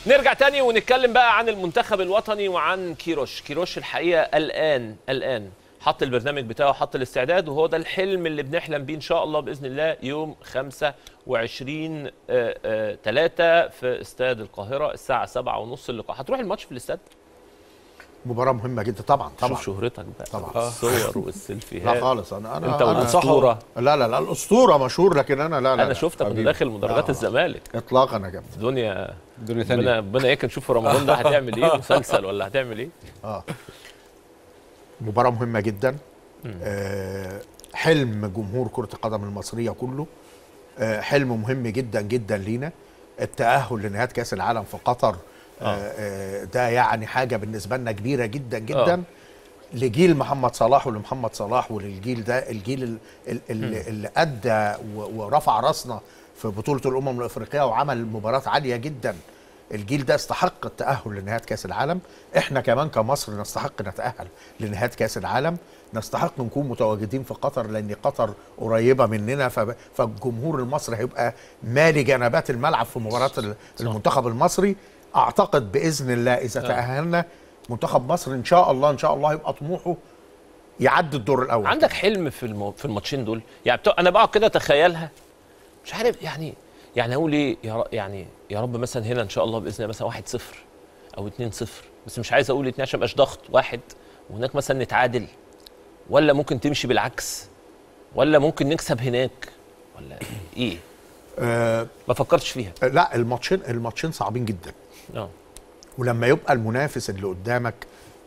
نرجع تاني ونتكلم بقى عن المنتخب الوطني وعن كيروش كيروش الحقيقه الان الان حط البرنامج بتاعه حط الاستعداد وهو ده الحلم اللي بنحلم بيه ان شاء الله باذن الله يوم 25 3 في استاد القاهره الساعه 7 ونص اللقاء هتروح الماتش في الاستاد مباراه مهمه جدا طبعا طبعا شوف شهرتك بقى طبعا. الصور والسيلفيهات لا خالص انا انا انت أنا والاسطوره لا لا لا الاسطوره مشهور لكن انا لا لا انا لا. شفتك وانت حبيبي. داخل مدرجات لا. الزمالك اطلاقا يا جماعه الدنيا دنيا ربنا ثانيه ربنا ايه نشوف في رمضان ده هتعمل ايه مسلسل ولا هتعمل ايه اه مباراه مهمه جدا آه حلم جمهور كره القدم المصريه كله آه حلم مهم جدا جدا لينا التاهل لنهايه كاس العالم في قطر آه آه ده يعني حاجه بالنسبه لنا كبيره جدا جدا آه. لجيل محمد صلاح ولمحمد صلاح وللجيل ده الجيل ال- ال- ال- اللي ادى و- ورفع راسنا في بطوله الامم الافريقيه وعمل مباراه عاليه جدا الجيل ده استحق التاهل لنهايه كاس العالم احنا كمان كمصر نستحق نتاهل لنهايه كاس العالم نستحق نكون متواجدين في قطر لان قطر قريبه مننا فب- فالجمهور المصري هيبقى مالي جنبات الملعب في مباراه ال- المنتخب المصري اعتقد باذن الله اذا تاهلنا منتخب مصر ان شاء الله ان شاء الله هيبقى طموحه يعدي الدور الاول عندك حلم في المو... في الماتشين دول يعني بتوع... انا بقعد كده اتخيلها مش عارف يعني يعني اقول ايه يا ر... يعني يا رب مثلا هنا ان شاء الله باذن الله مثلا 1 0 او 2 0 بس مش عايز اقول 2 عشان مبقاش ضغط واحد وهناك مثلا نتعادل ولا ممكن تمشي بالعكس ولا ممكن نكسب هناك ولا ايه آه ما فكرتش فيها لا الماتشين الماتشين صعبين جدا اه ولما يبقى المنافس اللي قدامك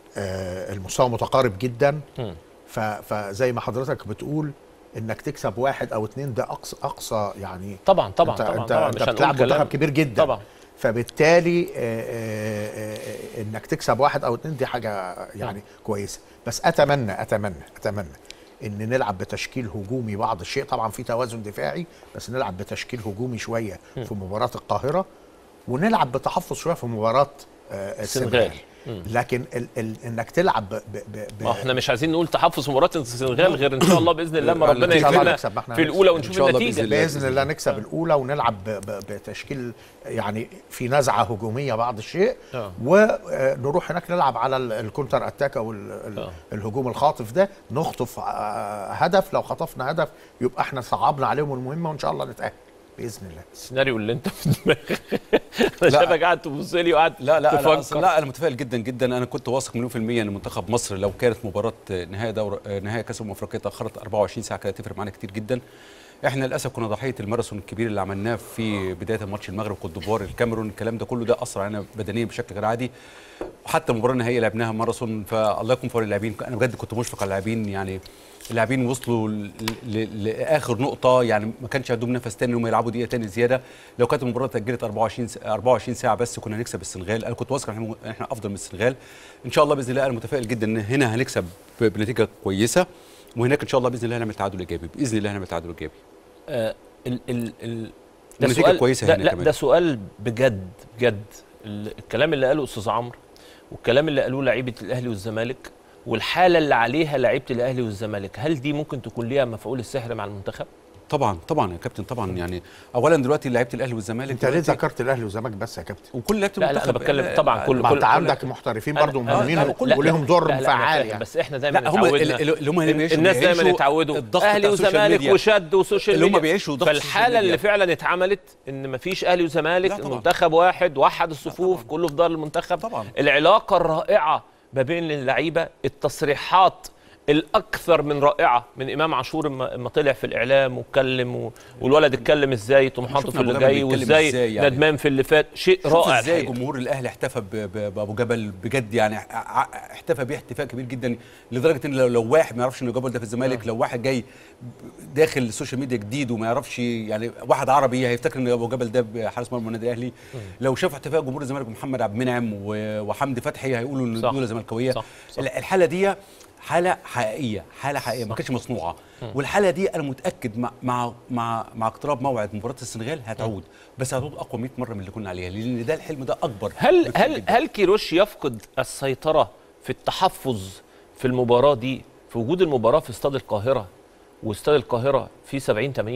آه المستوى متقارب جدا مم. ف- فزي ما حضرتك بتقول انك تكسب واحد او اتنين ده اقصى اقصى يعني طبعا طبعا انت طبعا انت, طبعا انت مش هنقول بتلعب كلام. منتخب كبير جدا طبعا فبالتالي آه، آه، آه، انك تكسب واحد او اتنين دي حاجه يعني كويسه بس اتمنى اتمنى اتمنى ان نلعب بتشكيل هجومي بعض الشيء طبعا في توازن دفاعي بس نلعب بتشكيل هجومي شويه في مباراه القاهره ونلعب بتحفظ شويه في مباراه آه، السنغال. السنغال لكن ال ال انك تلعب ب ب ب ب ما احنا مش عايزين نقول تحفظ في مباراه السنغال غير ان شاء الله باذن الله لما ربنا إن شاء الله يكرمنا نكسب، ما احنا في هنكسب. الاولى إن ونشوف شاء الله النتيجه بإذن الله. باذن الله نكسب الاولى ونلعب ب- ب- بتشكيل يعني في نزعه هجوميه بعض الشيء آه. ونروح هناك نلعب على ال- الكونتر اتاك او ال- ال- آه. الهجوم الخاطف ده نخطف آه، هدف لو خطفنا هدف يبقى احنا صعبنا عليهم المهمه وان شاء الله نتاهل باذن الله السيناريو اللي انت في دماغك انا شايفك قاعد تبص لي وقاعد لا لا تفكر أنا أصلاً لا انا متفائل جدا جدا انا كنت واثق مليون في الميه ان منتخب مصر لو كانت مباراه نهائي دور نهائي كاس الامم الافريقيه اتاخرت 24 ساعه كانت هتفرق معانا كتير جدا احنا للاسف كنا ضحيه الماراثون الكبير اللي عملناه في بدايه الماتش المغرب كوت ديفوار الكاميرون الكلام ده كله ده اثر علينا بدنيا بشكل غير عادي وحتى المباراه النهائيه لعبناها ماراثون فالله يكون في عون اللاعبين انا بجد كنت مشفق على اللاعبين يعني اللاعبين وصلوا ل- ل- لاخر نقطه يعني ما كانش عندهم نفس تاني انهم يلعبوا دقيقه تاني زياده لو كانت المباراه اتاجلت 24 س- 24 ساعه بس كنا هنكسب السنغال انا كنت واثق ان احنا إن احنا افضل من السنغال ان شاء الله باذن الله انا متفائل جدا ان هنا هنكسب ب- بنتيجه كويسه وهناك ان شاء الله باذن الله هنعمل تعادل ايجابي باذن الله هنعمل تعادل ايجابي آه ال ال ال ونتيجة كويسة ده هنا لا كمان. ده سؤال بجد بجد ال- الكلام اللي قاله استاذ عمرو والكلام اللي قالوه لعيبه الاهلي والزمالك والحاله اللي عليها لعيبه الاهلي والزمالك هل دي ممكن تكون ليها مفعول السحر مع المنتخب طبعا طبعا يا كابتن طبعا يعني اولا دلوقتي لعيبه الاهلي والزمالك انت ليه دلوقتي- ذكرت الاهلي والزمالك بس يا كابتن وكل لعيبه لا لا انا المنتخب بتكلم طبعا كل ما كل انت كل- عندك محترفين أنا- برضه أنا- مهمين لا، لا، وليهم دور لا، لا، أنا فعال فاهم، يعني بس احنا دايما لا هم اتعودنا اللي اللي هم اللي بيعيشوا الناس دايما بيعيشوا اتعودوا الضغط اهلي بتاع السوشيال وزمالك ميديا. وشد وسوشيال اللي هم ميديا بيعيشوا ضغط السوشيال فالحاله ميديا. اللي فعلا اتعملت ان مفيش اهلي وزمالك لا طبعاً. المنتخب واحد وحد الصفوف كله في دار المنتخب طبعاً. العلاقه الرائعه ما بين اللعيبه التصريحات الاكثر من رائعه من امام عاشور اما اما طلع في الاعلام واتكلم و... والولد اتكلم ازاي طموحاته في شفنا اللي أبو جبل جاي بيتكلم وازاي إزاي يعني. ندمان في اللي فات شيء شوف رائع ازاي الحقيقة. جمهور الاهلي احتفى ب- ب- بابو جبل بجد يعني ع- ع- احتفى بيه احتفاء كبير جدا لدرجه ان لو, لو واحد ما يعرفش ان جبل ده في الزمالك لو واحد جاي داخل السوشيال ميديا جديد وما يعرفش يعني واحد عربي هيفتكر ان ابو جبل ده حارس مرمى النادي الاهلي لو شاف احتفاء جمهور الزمالك بمحمد عبد المنعم و- وحمدي فتحي هيقولوا ان صح. دول زملكاويه صح، صح. الحاله دي حاله حقيقيه حاله حقيقيه ما كانتش مصنوعه والحاله دي انا متاكد مع مع مع, مع اقتراب موعد مباراه السنغال هتعود بس هتعود اقوى 100 مره من اللي كنا عليها لان ده الحلم ده اكبر هل بكتير هل جداً. هل كيروش يفقد السيطره في التحفظ في المباراه دي في وجود المباراه في استاد القاهره واستاد القاهره فيه 70 80 الف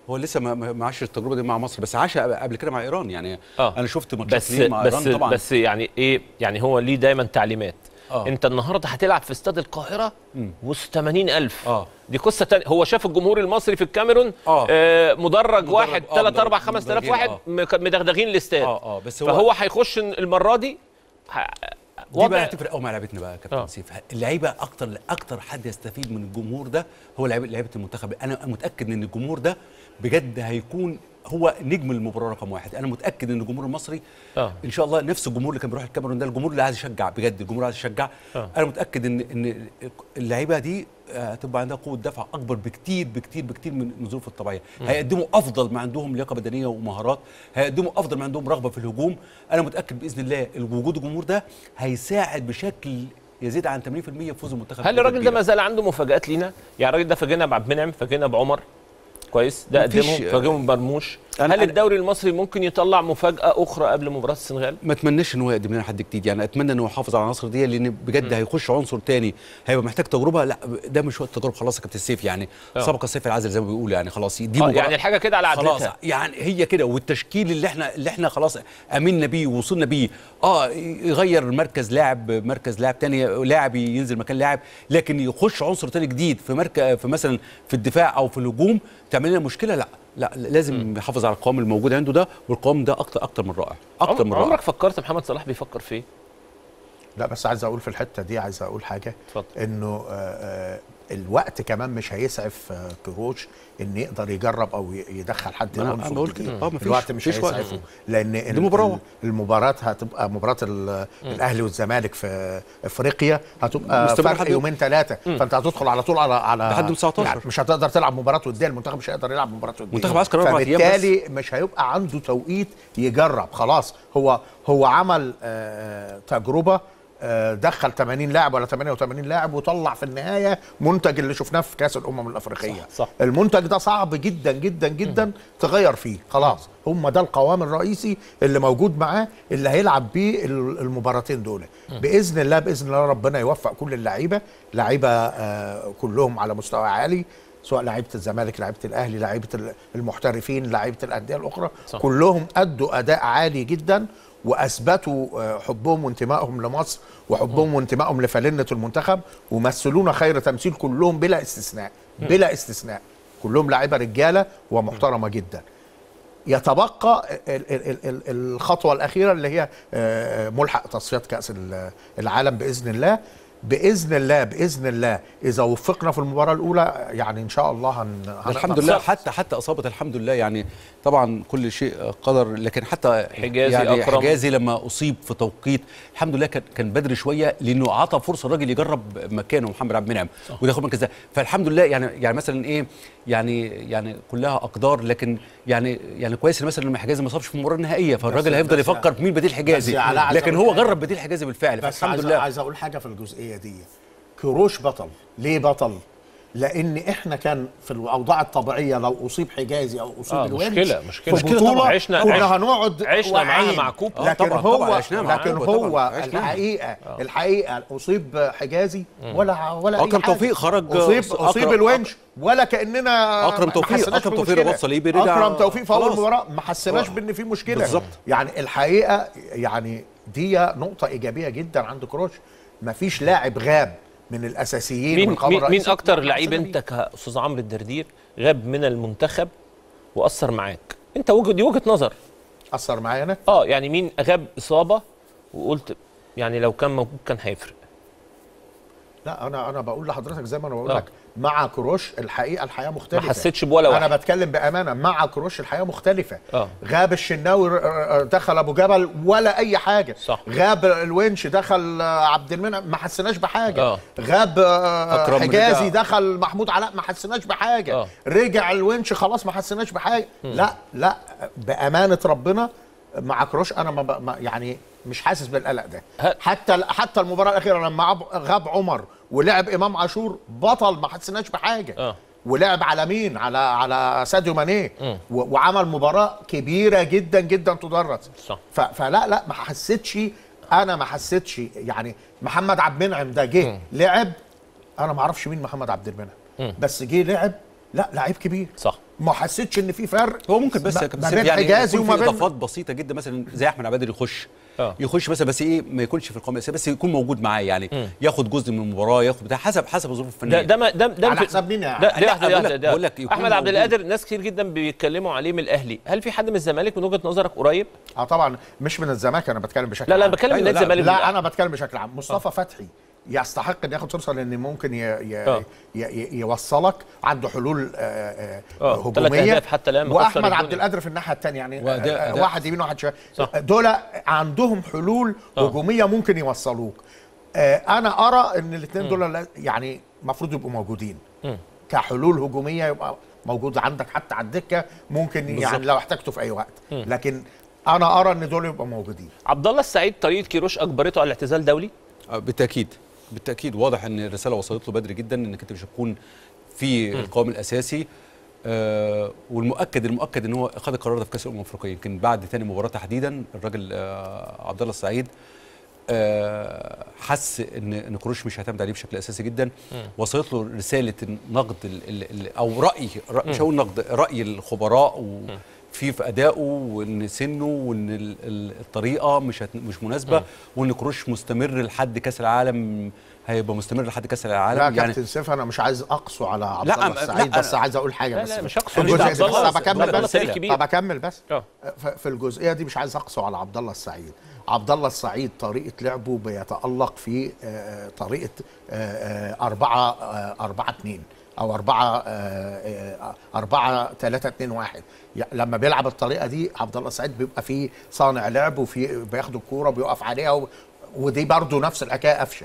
هو لسه ما ما ما عاش التجربه دي مع مصر بس عاش قبل كده مع ايران يعني آه. انا شفت ماتشات بس ليه مع بس ايران طبعا بس يعني ايه يعني هو ليه دايما تعليمات آه. انت النهارده هتلعب في استاد القاهره وسط 80000 آه. دي قصه تانية هو شاف الجمهور المصري في الكاميرون آه. آه مدرج واحد آه، 3 4 مدرج- 5000 مدرجين، واحد آه. مك- مدغدغين الاستاد اه اه بس هو فهو هيخش المره دي ه- دي بقى هتفرق قوي مع لعيبتنا بقى يا كابتن آه. سيف اللعيبه اكتر اكتر حد يستفيد من الجمهور ده هو لعيبه لعيبه المنتخب انا متاكد ان الجمهور ده بجد هيكون هو نجم المباراه رقم واحد انا متاكد ان الجمهور المصري آه. ان شاء الله نفس الجمهور اللي كان بيروح الكاميرون ده الجمهور اللي عايز يشجع بجد الجمهور عايز يشجع آه. انا متاكد ان ان اللعيبه دي آه، هتبقى عندها قوه دفع اكبر بكتير بكتير بكتير من من الظروف الطبيعيه هيقدموا افضل ما عندهم لياقه بدنيه ومهارات هيقدموا افضل ما عندهم رغبه في الهجوم انا متاكد باذن الله وجود الجمهور ده هيساعد بشكل يزيد عن 80% في فوز المنتخب هل بنسبة الراجل ده كبيرة. ما زال عنده مفاجآت لينا؟ يعني الراجل ده فاجئنا بعبد المنعم فاجئنا بعمر كويس ده مفيش- قدمهم فاجئهم برموش أنا- هل أنا- الدوري المصري ممكن يطلع مفاجأة أخرى قبل مباراة السنغال؟ ما اتمناش ان هو يقدم لنا حد جديد يعني اتمنى ان هو يحافظ على العناصر دي لان بجد هيخش عنصر تاني هيبقى محتاج تجربه لا ده مش وقت تجربه خلاص يا كابتن السيف يعني آه. سبق السيف العزل زي ما بيقولوا يعني خلاص دي آه مباراة- يعني الحاجة كده على خلاص عدلتها يعني هي كده والتشكيل اللي احنا اللي احنا خلاص امنا بيه ووصلنا بيه اه يغير مركز لاعب مركز لاعب تاني لاعب ينزل مكان لاعب لكن يخش عنصر تاني جديد في مركز في مثلا في الدفاع او في الهجوم تعمل لنا مشكله لا لا لازم يحافظ على القوام الموجود عنده ده والقوام ده اكتر اكتر من رائع اكتر من عمر- رائع عمرك فكرت محمد صلاح بيفكر في ايه؟ لا بس عايز اقول في الحته دي عايز اقول حاجه اتفضل. انه آه، آه، الوقت كمان مش هيسعف آه، كروش ان يقدر يجرب او ي- يدخل حد أنا- عنصر أنا بقول جديد. كده. آه، مفيش- الوقت مش مفيش وقت. هيسعفه لان ال- مباراة. ال- المباراه هتبقى مباراه ال- الاهلي والزمالك في افريقيا هتبقى مستمر فرق لحد يوم. يومين ثلاثه فانت هتدخل على طول على على لحد يوم 19. يعني مش هتقدر تلعب مباراه وديه المنتخب مش هيقدر يلعب مباراه وديه منتخب عسكر أربع أيام بس. فبالتالي مش هيبقى عنده توقيت يجرب خلاص هو هو عمل آه، تجربه آه، دخل 80 لاعب ولا 88 لاعب وطلع في النهايه منتج اللي شفناه في كاس الامم الافريقيه صح، صح. المنتج ده صعب جدا جدا جدا تغير فيه خلاص هم ده القوام الرئيسي اللي موجود معاه اللي هيلعب بيه ال- المباراتين دول باذن الله باذن الله ربنا يوفق كل اللعيبه لعيبه آه، كلهم على مستوى عالي سواء لعيبه الزمالك لعيبه الاهلي لعيبه ال- المحترفين لعيبه الانديه الاخرى صح. كلهم ادوا اداء عالي جدا واثبتوا آه، حبهم وانتمائهم لمصر وحبهم وانتمائهم لفلنه المنتخب ومثلونا خير تمثيل كلهم بلا استثناء بلا استثناء كلهم لعيبه رجاله ومحترمه جدا يتبقى ال- ال- ال- ال- الخطوه الاخيره اللي هي آه، ملحق تصفيات كاس ال- العالم باذن الله باذن الله باذن الله اذا وفقنا في المباراه الاولى يعني ان شاء الله هن هنقدر الحمد لله نصف. حتى حتى اصابه الحمد لله يعني طبعا كل شيء قدر لكن حتى حجازي يعني أكرم. حجازي لما اصيب في توقيت الحمد لله كان كان بدري شويه لانه عطى فرصه الراجل يجرب مكانه محمد عبد المنعم وياخد مركز ده فالحمد لله يعني يعني مثلا ايه يعني يعني كلها اقدار لكن يعني يعني كويس إن مثلا لما حجازي ما صابش في المباراه النهائيه فالراجل بس- هيفضل بس- يفكر في مين بديل حجازي بس علاء عايز لكن أقول هو حاجة. جرب بديل حجازي بالفعل بس فالحمد عايز لله عايز اقول حاجه في الجزئيه دي كروش بطل ليه بطل لان احنا كان في الاوضاع الطبيعيه لو اصيب حجازي او اصيب آه، الونش مشكلة- مشكلة. في مشكلة بطوله طبعا. عشنا- كنا عشنا- هنقعد عشنا معاها واعيين. مع كوبا. آه، لكن طبعاً، هو طبعاً، عشناها مع لكن كوبا، هو طبعاً، عشناها. الحقيقه الحقيقه اصيب حجازي ولا ولا أي أكرم حاجة. توفيق خرج- اصيب أكرم- اصيب الونش ولا كاننا أكرم ما توفيق- حسيناش أكرم توفيق بمشكلة. رباط صليبي رجع اكرم توفيق في اول خلاص. مباراه ما حسيناش آه. بان في مشكله بالظبط. يعني الحقيقه يعني دي نقطه ايجابيه جدا عند كروش مفيش لاعب غاب من الاساسيين مين والقائم مين, مين الرئيسي. اكتر ما لعيب حسنا انت كاستاذ عمرو الدردير غاب من المنتخب واثر معاك انت وجه دي وجهه نظر بيه. اثر معايا انا اه يعني مين غاب اصابه وقلت يعني لو كان موجود كان هيفرق لا انا انا بقول لحضرتك زي ما انا بقول آه. لك مع كروش الحقيقه الحياه مختلفه ما حسيتش بولا واحد انا بتكلم بامانه مع كروش الحياه مختلفه آه. غاب الشناوي ر- ر- دخل ابو جبل ولا اي حاجه صح. غاب الونش دخل آه، عبد المنعم ما حسيناش بحاجه آه. غاب آه، أكرم حجازي رجع. دخل محمود علاء ما حسيناش بحاجه آه. رجع الونش خلاص ما حسيناش بحاجه لا لا بامانه ربنا مع كروش انا ما ب- ما يعني مش حاسس بالقلق ده ه- حتى حتى المباراه الاخيره لما عب- غاب عمر ولعب امام عاشور بطل ما حسيناش بحاجه آه. ولعب على مين على على ساديو ماني مم. و- وعمل مباراه كبيره جدا جدا تدرس صح. ف- فلا لا ما حسيتش انا ما حسيتش يعني محمد عبد المنعم ده جه لعب انا ما اعرفش مين محمد عبد المنعم بس جه لعب لا لعيب كبير صح ما حسيتش ان في فرق هو ممكن بس ما- يا كابتن ما سيف بين يعني حجازي يكون وما في بين اضافات بسيطه جدا مثلا زي احمد عبادر يخش آه. يخش مثلا بس ايه ما يكونش في القائمه الاساسيه بس يكون موجود معاه يعني ياخد جزء من المباراه ياخد بتاع حسب حسب الظروف الفنيه ده ده ما- ده ده على في- حساب مين يعني؟ ده لا، ده ده بقول ده لك- ده بقول لك يكون احمد عبد موجود. القادر ناس كتير جدا بيتكلموا عليه من الاهلي هل في حد من الزمالك من وجهه نظرك قريب اه طبعا مش من الزمالك انا بتكلم بشكل لا لا عام. انا بتكلم من أيوة، نادي لا، الزمالك لا انا بتكلم بشكل عام مصطفى فتحي يستحق ان ياخد فرصه لان ممكن ي... ي... آه. ي... ي... يوصلك عنده حلول آه، آه، آه، تلات هجوميه أهداف حتى الآن مكسر واحمد الدنيا. عبد القادر في الناحيه الثانيه يعني وأداء- آه، أداء. واحد يمين واحد شمال صح. دول عندهم حلول آه. هجوميه ممكن يوصلوك آه، انا ارى ان الاثنين دول لا- يعني المفروض يبقوا موجودين مم. كحلول هجوميه يبقى موجود عندك حتى على الدكه ممكن يعني بالظبط. لو احتاجته في اي وقت لكن انا ارى ان دول يبقوا موجودين عبد الله السعيد طريقه كيروش اجبرته على الاعتزال دولي آه، بالتاكيد بالتاكيد واضح ان الرساله وصلت له بدري جدا انك انت مش هتكون في القوام الاساسي آه والمؤكد المؤكد ان هو خد القرار ده في كاس الامم الافريقيه يمكن بعد ثاني مباراه تحديدا الراجل آه عبد الله السعيد آه حس ان ان كروش مش هيعتمد عليه بشكل اساسي جدا وصلت له رساله النقد ال ال ال او راي رأي مش هقول نقد راي الخبراء و في في ادائه وان سنه وان ال- ال- الطريقه مش هت- مش مناسبه وان كروش مستمر لحد كاس العالم هيبقى مستمر لحد كاس العالم لا يعني كابتن سيف انا مش عايز اقسو على عبد لا، الله أم- السعيد لا، بس عايز اقول حاجه لا بس لا مش في هقصد الجزئيه عبد دي بس الله انا بكمل عبد الله بس تاريخ كبير طب اكمل بس اه ف- في الجزئيه دي مش عايز اقسو على عبد الله السعيد عبد الله السعيد طريقه لعبه بيتالق في آه، طريقه آه، آه، أربعة آه، أربعة اتنين أو أربعة آه، آه، أربعة تلاتة اتنين واحد ي- لما بيلعب الطريقة دي عبد الله السعيد بيبقى فيه صانع لعب وفي بياخد الكورة بيقف عليها و- ودي برضه نفس الحكاية قفشة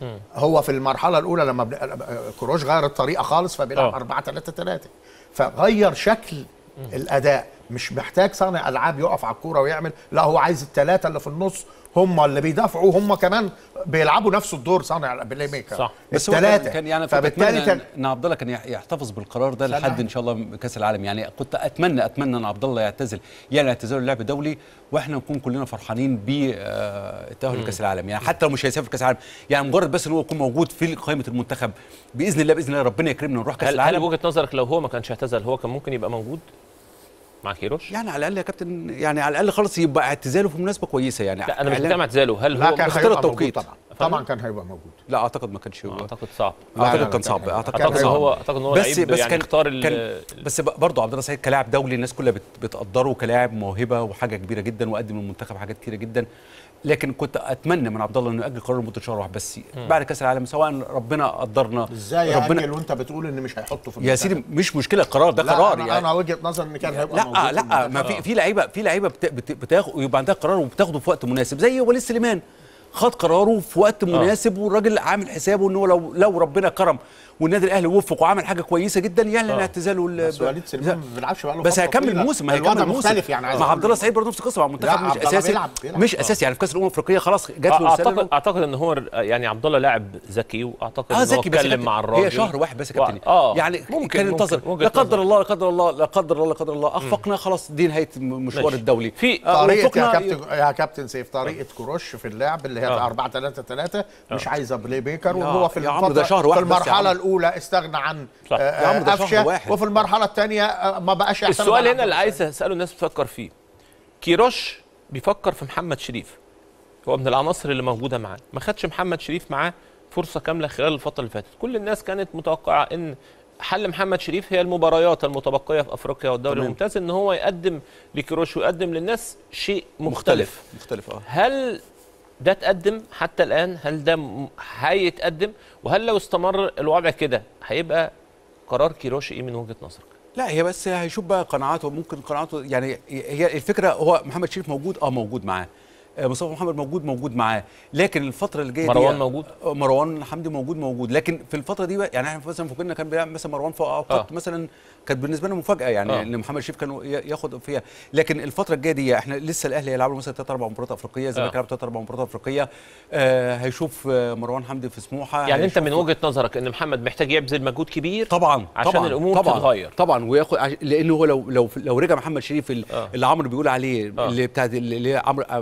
هو في المرحلة الأولى لما بن- كروش غير الطريقة خالص فبيلعب آه. 4 3 3 فغير شكل الأداء مش محتاج صانع ألعاب يقف على الكورة ويعمل لا هو عايز الثلاثة اللي في النص هم اللي بيدافعوا هم كمان بيلعبوا نفس الدور صانع بلاي ميكر صح. بس هو كان- الثلاثة كان يعني كنت فبالتالي اتمنى كان ان عبد الله كان يح- يحتفظ بالقرار ده سنة لحد واحدة. ان شاء الله كاس العالم يعني كنت اتمنى اتمنى ان عبد الله يعتزل يعني اعتزال اللعب دولي واحنا نكون كلنا فرحانين بالتاهل لكاس العالم يعني حتى لو مش هيسافر كاس العالم يعني مجرد بس ان هو يكون موجود في قائمه المنتخب باذن الله باذن الله ربنا يكرمنا ونروح كاس هل هل العالم وجهه نظرك لو هو ما كانش اعتزل هو كان ممكن يبقى موجود مع كيروش؟ يعني على الاقل يا كابتن يعني على الاقل خلاص يبقى اعتزاله في مناسبه كويسه يعني لا انا مش إعلان- بتكلم عن اعتزاله هل لا هو كان اختار هيبقى موجود التوقيت. طبعا طبعا كان هيبقى موجود لا اعتقد ما كانش اعتقد صعب لا، لا، اعتقد لا، كان كان صعب هيبقى- اعتقد اعتقد كان ان صعب. هو اعتقد ان هو بس لعيب بس يعني كان اختار ال- كان بس ب- برضه عبد الله سعيد كلاعب دولي الناس كلها بت بتقدره كلاعب موهبه وحاجه كبيره جدا وقدم للمنتخب حاجات كتيره جدا لكن كنت اتمنى من عبد الله انه ياجل قرار لمده شهر واحد بس بعد كاس العالم سواء ربنا قدرنا ازاي ربنا يأجل وانت بتقول ان مش هيحطه في يا المنتخب؟ سيدي مش مشكله القرار ده لا قرار أنا, يعني انا وجهه نظري ان كان هيبقى موجود لا في لا ما المنتخب. في في لعيبه في لعيبه بت- بت- بتاخد ويبقى عندها قرار وبتاخده في وقت مناسب زي وليد سليمان خد قراره في وقت مناسب والراجل عامل حسابه ان هو لو لو ربنا كرم والنادي الاهلي وفق وعمل حاجه كويسه جدا يعلن آه. اعتزاله ال- بس وليد سليمان ما بيلعبش بقاله بس فترة هيكمل طويلة. الموسم الوضع هيكمل الموسم مختلف يعني عايز مع أقول عبد الله سعيد برضه نفس القصه مع المنتخب لا، مش عبد الله اساسي بيلعب- بيلعب. مش آه. اساسي يعني في كاس الامم الافريقيه خلاص جات له رسالة اعتقد اعتقد ان هو يعني عبد الله لاعب ذكي واعتقد اه ان هو ذكي بس اتكلم كابتن، مع الراجل هي شهر واحد بس يا وع- كابتن اه يعني ممكن كان ممكن. ينتظر وجهة لا قدر نظر. الله لا قدر الله لا قدر الله لا قدر الله اخفقنا خلاص دي نهايه المشوار ماشي. الدولي في آه، طريقه يا وفقنا- كابتن يا كابتن سيف طريقه كروش في اللعب اللي هي آه. 4 3 3 مش عايزه بلاي ميكر يا- وهو في يا عمرو ده الفترة- شهر في واحد بس يا المرحله عمرو. الاولى استغنى عن صح. آه، يا عمرو ده شهر قفشه واحد. وفي المرحله الثانيه ما بقاش يعتمد السؤال على هنا اللي عبد عايز اساله الناس بتفكر فيه كيروش بيفكر في محمد شريف هو من العناصر اللي موجوده معاه ما خدش محمد شريف معاه فرصه كامله خلال الفتره اللي فاتت كل الناس كانت متوقعه ان حل محمد شريف هي المباريات المتبقيه في افريقيا والدوري تمام. الممتاز ان هو يقدم لكيروش ويقدم للناس شيء مختلف, مختلف اه هل ده اتقدم حتى الان هل ده م- هيتقدم وهل لو استمر الوضع كده هيبقى قرار كيروش ايه من وجهه نظرك لا هي بس هيشوف بقى قناعاته ممكن قناعاته يعني هي الفكره هو محمد شريف موجود اه موجود معاه آه، مصطفى محمد موجود موجود معاه لكن الفتره اللي جايه مروان دي موجود؟ آه، مروان حمدي موجود موجود لكن في الفتره دي بقى يعني احنا مثلا فوقنا كان بيلعب مثلا مروان فوق اوقات آه. مثلا كانت بالنسبه لنا مفاجاه يعني آه. ان محمد شريف كان ي- ياخد فيها لكن الفتره الجايه دي احنا لسه الاهلي هيلعب له مثلا ثلاث اربع مباريات افريقيه زي ما آه. كان ثلاث اربع مباريات افريقيه آه هيشوف آه، مروان حمدي في سموحه يعني انت هيشوف- من وجهه نظرك ان محمد محتاج يبذل مجهود كبير طبعا عشان طبعا الأمور طبعا تتغير. طبعا وياخد عش- لانه هو لو لو لو رجع محمد شريف ال- آه. اللي عمرو بيقول عليه آه. اللي بتاع اللي اللي عمرو آه، محمد شريف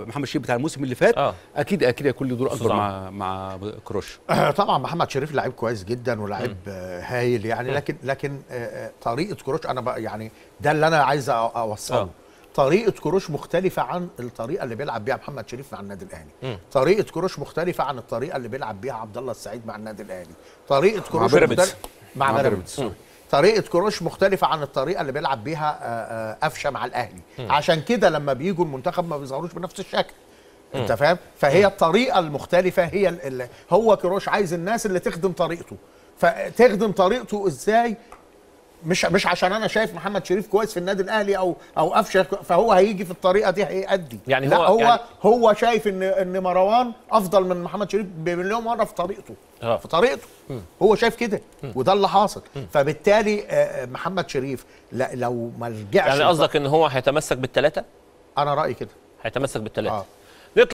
بتاع الموسم اللي فات آه. اكيد اكيد هيكون له دور اكبر طبعاً. مع مع كروش آه، طبعا محمد شريف لعيب كويس جدا ولاعيب آه، هايل يعني لكن لكن آه، آه، طريقه كروش انا بقى يعني ده اللي انا عايز أ- اوصله آه. طريقه كروش مختلفه عن الطريقه اللي بيلعب بيها محمد شريف مع النادي الاهلي طريقه كروش مختلفه عن الطريقه اللي بيلعب بيها عبد الله السعيد مع النادي الاهلي طريقه كروش بيراميدز. مختلف- مع مع بيراميدز سوري. طريقه كروش مختلفه عن الطريقه اللي بيلعب بيها آه، آه، قفشه مع الاهلي عشان كده لما بيجوا المنتخب ما بيظهروش بنفس الشكل انت فاهم فهي الطريقه المختلفه هي اللي هو كروش عايز الناس اللي تخدم طريقته فتخدم طريقته ازاي مش مش عشان انا شايف محمد شريف كويس في النادي الاهلي او او قفشه فهو هيجي في الطريقه دي هيأدي يعني لا هو- هو يعني- هو شايف ان ان مروان افضل من محمد شريف بمليون مره في طريقته آه. في طريقته هو شايف كده وده اللي حاصل فبالتالي آه، آه، محمد شريف لا لو ما رجعش يعني قصدك ان هو هيتمسك بالثلاثه انا رايي كده هيتمسك بالثلاثه اه